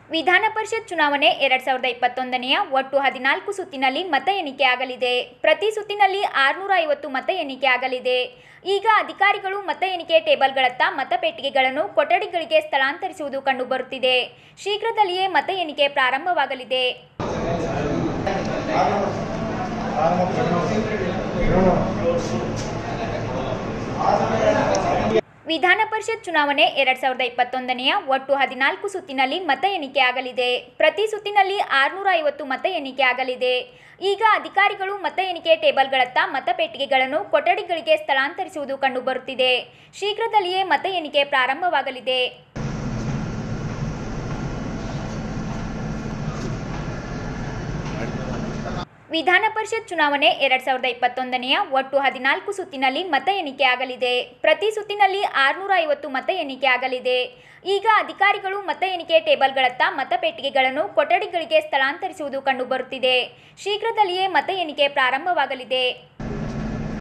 ವಿಧಾನ ಪರಿಷತ್ ಚುನಾವಣೆ ಎರಡ್ ಸಾವಿರದ ಇಪ್ಪತ್ತೊಂದನೆಯ ಒಟ್ಟು ಹದಿನಾಲ್ಕು ಸುತ್ತಿನಲ್ಲಿ ಮತ ಎಣಿಕೆ ಆಗಲಿದೆ ಪ್ರತಿ ಸುತ್ತಿನಲ್ಲಿ ಆರುನೂರ ಐವತ್ತು ಮತ ಎಣಿಕೆ ಆಗಲಿದೆ ಈಗ ಅಧಿಕಾರಿಗಳು ಮತ ಎಣಿಕೆ ಟೇಬಲ್ಗಳತ್ತ ಮತಪೆಟ್ಟಿಗೆಗಳನ್ನು ಕೊಠಡಿಗಳಿಗೆ ಸ್ಥಳಾಂತರಿಸುವುದು ಕಂಡುಬರುತ್ತಿದೆ ಶೀಘ್ರದಲ್ಲಿಯೇ ಮತ ಎಣಿಕೆ ಪ್ರಾರಂಭವಾಗಲಿದೆ ವಿಧಾನ ಪರಿಷತ್ ಚುನಾವಣೆ ಎರಡ್ ಸಾವಿರದ ಇಪ್ಪತ್ತೊಂದನೆಯ ಒಟ್ಟು ಹದಿನಾಲ್ಕು ಸುತ್ತಿನಲ್ಲಿ ಮತ ಎಣಿಕೆ ಆಗಲಿದೆ ಪ್ರತಿ ಸುತ್ತಿನಲ್ಲಿ ಆರುನೂರ ಐವತ್ತು ಮತ ಎಣಿಕೆ ಆಗಲಿದೆ ಈಗ ಅಧಿಕಾರಿಗಳು ಮತ ಎಣಿಕೆ ಟೇಬಲ್ಗಳತ್ತ ಮತಪೆಟ್ಟಿಗೆಗಳನ್ನು ಕೊಠಡಿಗಳಿಗೆ ಸ್ಥಳಾಂತರಿಸುವುದು ಕಂಡುಬರುತ್ತಿದೆ ಶೀಘ್ರದಲ್ಲಿಯೇ ಮತ ಎಣಿಕೆ ಪ್ರಾರಂಭವಾಗಲಿದೆ ವಿಧಾನ ಪರಿಷತ್ ಚುನಾವಣೆ ಎರಡ್ ಸಾವಿರದ ಇಪ್ಪತ್ತೊಂದನೆಯ ಒಟ್ಟು ಹದಿನಾಲ್ಕು ಸುತ್ತಿನಲ್ಲಿ ಮತ ಎಣಿಕೆ ಆಗಲಿದೆ ಪ್ರತಿ ಸುತ್ತಿನಲ್ಲಿ ಆರುನೂರ ಐವತ್ತು ಮತ ಎಣಿಕೆ ಆಗಲಿದೆ ಈಗ ಅಧಿಕಾರಿಗಳು ಮತ ಎಣಿಕೆ ಟೇಬಲ್ಗಳತ್ತ ಮತಪೆಟ್ಟಿಗೆಗಳನ್ನು ಕೊಠಡಿಗಳಿಗೆ ಸ್ಥಳಾಂತರಿಸುವುದು ಕಂಡುಬರುತ್ತಿದೆ ಶೀಘ್ರದಲ್ಲಿಯೇ ಮತ ಎಣಿಕೆ ಪ್ರಾರಂಭವಾಗಲಿದೆ